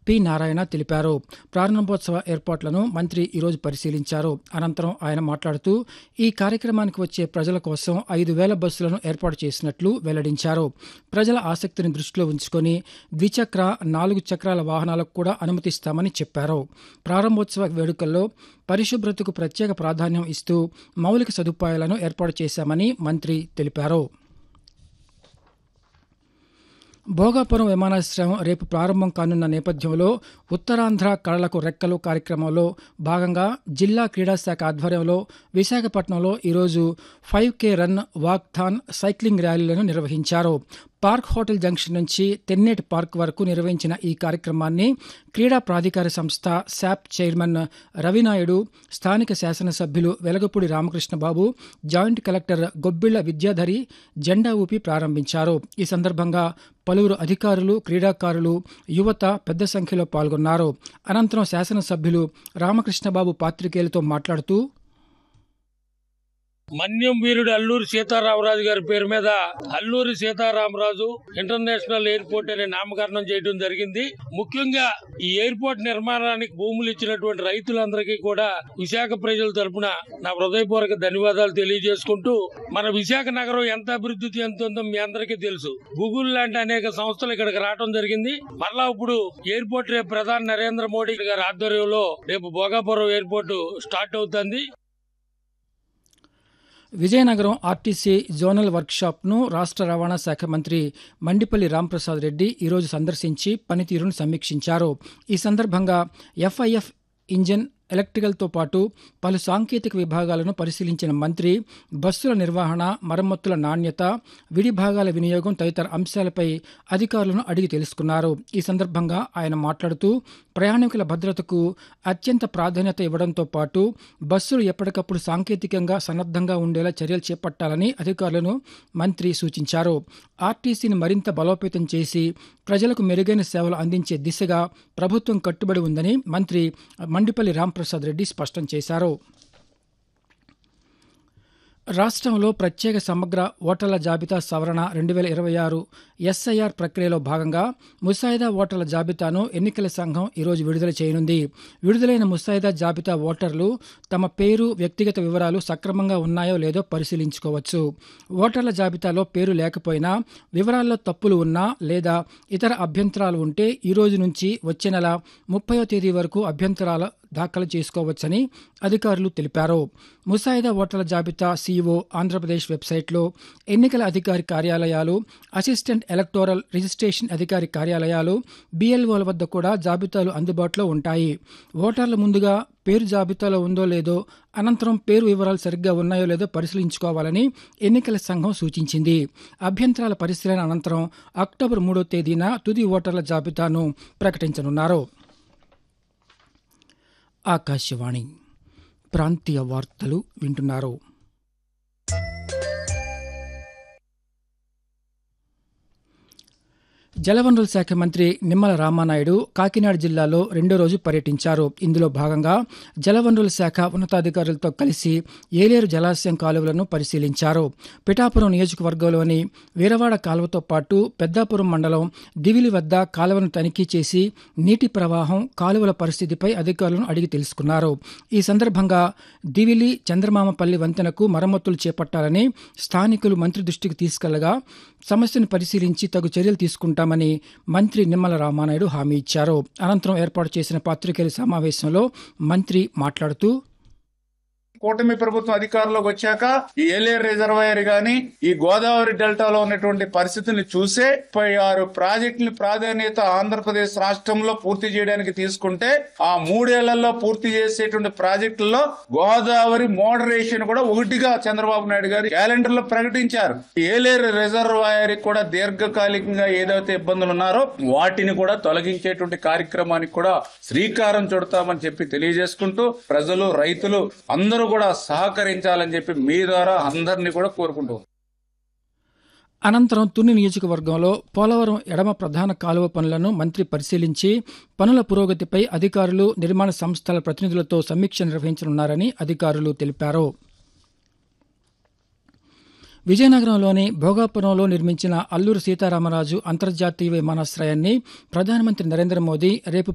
P Narayana తెలిపారు ప్రారంభోత్సవ ఏర్పాట్లను మంత్రి ఈరోజు పరిశీలించారు అనంతరం ఆయన మాట్లాడుతూ ఈ కార్యక్రమానికి వచ్చే ప్రజల కోసం ఐదు వేల బస్సులను ఏర్పాటు చేసినట్లు వెల్లడించారు ప్రజల ఆసక్తిని దృష్టిలో ఉంచుకొని ద్విచక్ర నాలుగు చక్రాల వాహనాలకు కూడా అనుమతిస్తామని చెప్పారు ప్రారంభోత్సవ వేడుకల్లో పరిశుభ్రతకు ప్రత్యేక ప్రాధాన్యం ఇస్తూ మౌలిక సదుపాయాలను ఏర్పాటు చేశామని మంత్రి తెలిపారు భోగాపురం విమానాశ్రయం రేపు ప్రారంభం కానున్న నేపథ్యంలో ఉత్తరాంధ్ర కళలకు రెక్కలు కార్యక్రమంలో భాగంగా జిల్లా క్రీడా శాఖ ఆధ్వర్యంలో విశాఖపట్నంలో ఈరోజు five K run walkathon cycling ర్యాలీలను నిర్వహించారు పార్క్ హోటల్ జంక్షన్ నుంచి తెన్నేటి పార్క్ వరకు నిర్వహించిన ఈ కార్యక్రమాన్ని క్రీడా ప్రాధికార సంస్థ శాప్ చైర్మన్ రవినాయుడు స్థానిక శాసనసభ్యులు వెలగపూడి రామకృష్ణబాబు జాయింట్ కలెక్టర్ గొబ్బిళ్ల విద్యాధరి జెండా ఊపి ప్రారంభించారు ఈ సందర్భంగా పలువురు అధికారులు క్రీడాకారులు యువత పెద్ద సంఖ్యలో పాల్గొన్నారు అనంతరం శాసనసభ్యులు రామకృష్ణబాబు పాత్రికేయులతో మాట్లాడుతూ మన్యం వీరుడు అల్లూరి సీతారామరాజు గారి పేరు మీద అల్లూరి సీతారామరాజు ఇంటర్నేషనల్ ఎయిర్పోర్ట్ అనే నామకరణం చేయడం జరిగింది ముఖ్యంగా ఈ ఎయిర్పోర్ట్ నిర్మాణానికి భూములు ఇచ్చినటువంటి రైతులందరికీ కూడా విశాఖ ప్రజల తరపున నా హృదయపూర్వక ధన్యవాదాలు తెలియజేసుకుంటూ మన విశాఖ నగరం ఎంత అభివృద్ధి చెందుతుందో మీ అందరికీ తెలుసు గూగుల్ లాంటి అనేక సంస్థలు ఇక్కడికి రావడం జరిగింది మరలా ఇప్పుడు ఎయిర్పోర్ట్ రేపు ప్రధాని నరేంద్ర మోడీ గారి ఆధ్వర్యంలో రేపు భోగాపురం ఎయిర్పోర్ట్ స్టార్ట్ అవుతుంది విజయనగరం ఆర్టీసీ జోనల్ వర్క్షాప్ను రాష్ట్ర రవాణా శాఖ మంత్రి మండిపల్లి రాంప్రసాద్ రెడ్డి ఈరోజు సందర్శించి పనితీరును సమీక్షించారు ఈ సందర్భంగా ఎఫ్ఐఎఫ్ ఇంజన్ ఎలక్ట్రికల్తో పాటు పలు సాంకేతిక విభాగాలను పరిశీలించిన మంత్రి బస్సుల నిర్వహణ మరమ్మతుల నాణ్యత విడి భాగాల వినియోగం తదితర అంశాలపై అధికారులను అడిగి తెలుసుకున్నారు ఈ సందర్భంగా ఆయన మాట్లాడుతూ ప్రయాణికుల భద్రతకు అత్యంత ప్రాధాన్యత ఇవ్వడంతో పాటు బస్సులు ఎప్పటికప్పుడు సాంకేతికంగా సన్నద్ధంగా ఉండేలా చర్యలు చేపట్టాలని అధికారులను మంత్రి సూచించారు ఆర్టీసీని మరింత బలోపేతం చేసి ప్రజలకు మెరుగైన సేవలు అందించే దిశగా ప్రభుత్వం కట్టుబడి ఉందని మంత్రి మండిపల్లి రాంప్రసాద్ రెడ్డి స్పష్టం చేశారు రాష్ట్రంలో ప్రత్యేక సమగ్ర ఓటర్ల జాబితా సవరణ రెండు వేల ఇరవై ఆరు ఎస్ఐఆర్ ప్రక్రియలో భాగంగా ముసాయిదా ఓటర్ల జాబితాను ఎన్నికల సంఘం ఈరోజు విడుదల చేయనుంది విడుదలైన ముసాయిదా జాబితా ఓటర్లు తమ పేరు వ్యక్తిగత వివరాలు సక్రమంగా ఉన్నాయో లేదో పరిశీలించుకోవచ్చు ఓటర్ల జాబితాలో పేరు లేకపోయినా వివరాల్లో తప్పులు ఉన్నా లేదా ఇతర అభ్యంతరాలు ఉంటే ఈ రోజు నుంచి వచ్చే నెల ముప్పయో తేదీ వరకు అభ్యంతరాల దాఖలు చేసుకోవచ్చని అధికారులు తెలిపారు ముసాయిదా ఓటర్ల జాబితా సీఈఓ ఆంధ్రప్రదేశ్ వెబ్సైట్లో ఎన్నికల అధికారి కార్యాలయాలు అసిస్టెంట్ ఎలక్టోరల్ రిజిస్ట్రేషన్ అధికారి కార్యాలయాలు బీఎల్ఓల వద్ద కూడా జాబితాలు అందుబాటులో ఉంటాయి ఓటర్లు ముందుగా పేరు జాబితాలో ఉందో లేదో అనంతరం పేరు వివరాలు సరిగ్గా ఉన్నాయో లేదో పరిశీలించుకోవాలని ఎన్నికల సంఘం సూచించింది అభ్యంతరాల పరిశీలన అనంతరం అక్టోబర్ మూడో తేదీన తుది ఓటర్ల జాబితాను ప్రకటించనున్నారు ఆకాశవాణి ప్రాంతీయ వార్తలు వింటున్నారు జలవనరుల శాఖ మంత్రి నిమ్మల రామానాయుడు కాకినాడ జిల్లాలో రెండో రోజు పర్యటించారు ఇందులో భాగంగా జలవనరుల శాఖ ఉన్నతాధికారులతో కలిసి ఏలేరు జలాశయం కాలువలను పరిశీలించారు పిఠాపురం నియోజకవర్గంలోని వీరవాడ కాలువతో పాటు పెద్దాపురం మండలం దివిలి వద్ద కాలువను తనిఖీ చేసి నీటి ప్రవాహం కాలువల పరిస్థితిపై అధికారులను అడిగి తెలుసుకున్నారు ఈ సందర్భంగా దివిలి చంద్రమామపల్లి వంతెనకు మరమ్మతులు చేపట్టాలని స్థానికులు మంత్రి దృష్టికి తీసుకెళ్లగా సమస్యను పరిశీలించి తగు చర్యలు తీసుకుంటామని మంత్రి నిమ్మల రామానాయుడు హామీ ఇచ్చారు అనంతరం ఏర్పాటు చేసిన పాత్రికేయుల సమావేశంలో మంత్రి మాట్లాడుతూ కూటమి ప్రభుత్వం అధికారంలోకి వచ్చాక ఈ ఏలేరు రిజర్వాయర్ గాని ఈ గోదావరి డెల్టాలో ఉన్నటువంటి పరిస్థితుల్ని చూసే ముప్పై ఆరు ప్రాజెక్టుల ప్రాధాన్యత ఆంధ్రప్రదేశ్ రాష్ట్రంలో పూర్తి చేయడానికి తీసుకుంటే ఆ మూడేళ్లలో పూర్తి చేసేటువంటి ప్రాజెక్టుల్లో గోదావరి మోడరేషన్ కూడా ఒకటిగా చంద్రబాబు నాయుడు గారు క్యాలెండర్ లో ప్రకటించారు ఏలేరు రిజర్వాయర్ కూడా దీర్ఘకాలికంగా ఏదైతే ఇబ్బందులు ఉన్నారో వాటిని కూడా తొలగించేటువంటి కార్యక్రమానికి కూడా శ్రీకారం చుడతామని చెప్పి తెలియజేసుకుంటూ ప్రజలు రైతులు అందరూ కూడా సహకరించాలని చెప్పి మీ ద్వారా అందరినీ కూడా కోరుకుంటూ అనంతరం తుని నియోజకవర్గంలో పోలవరం ఎడమ ప్రధాన కాలువ పనులను మంత్రి పరిశీలించి పనుల పురోగతిపై అధికారులు నిర్మాణ సంస్థల ప్రతినిధులతో సమీక్ష నిర్వహించనున్నారని అధికారులు తెలిపారు విజయనగరంలోని భోగాపురంలో నిర్మించిన అల్లూరు సీతారామరాజు అంతర్జాతీయ విమానాశ్రయాన్ని ప్రధానమంత్రి నరేంద్ర మోదీ రేపు